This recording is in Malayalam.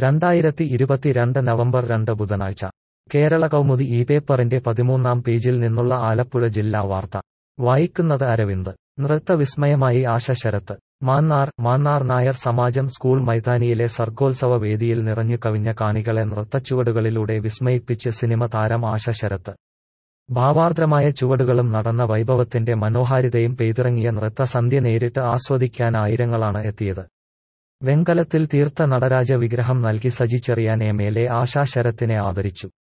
രണ്ടായിരത്തി ഇരുപത്തിരണ്ട് നവംബർ രണ്ട് ബുധനാഴ്ച കേരള കൗമുദി ഈ പേപ്പറിന്റെ പതിമൂന്നാം പേജിൽ നിന്നുള്ള ആലപ്പുഴ ജില്ലാ വാർത്ത വായിക്കുന്നത് അരവിന്ദ് നൃത്തവിസ്മയമായി ആശ ശരത്ത് മാന്നാർ മാന്നാർ നായർ സമാജം സ്കൂൾ മൈതാനിയിലെ സർഗോത്സവ വേദിയിൽ നിറഞ്ഞു കവിഞ്ഞ കാണികളെ നൃത്തച്ചുവടുകളിലൂടെ വിസ്മയിപ്പിച്ച് സിനിമ താരം ആശ ശരത്ത് ഭാവാർദ്രമായ ചുവടുകളും നടന്ന വൈഭവത്തിന്റെ മനോഹാരിതയും പെയ്തിറങ്ങിയ നൃത്തസന്ധ്യ നേരിട്ട് ആസ്വദിക്കാൻ ആയിരങ്ങളാണ് എത്തിയത് വെങ്കലത്തിൽ തീർത്ത നടരാജ വിഗ്രഹം നൽകി Saji Cherian M L A Asha ശരത്തിനെ ആദരിച്ചു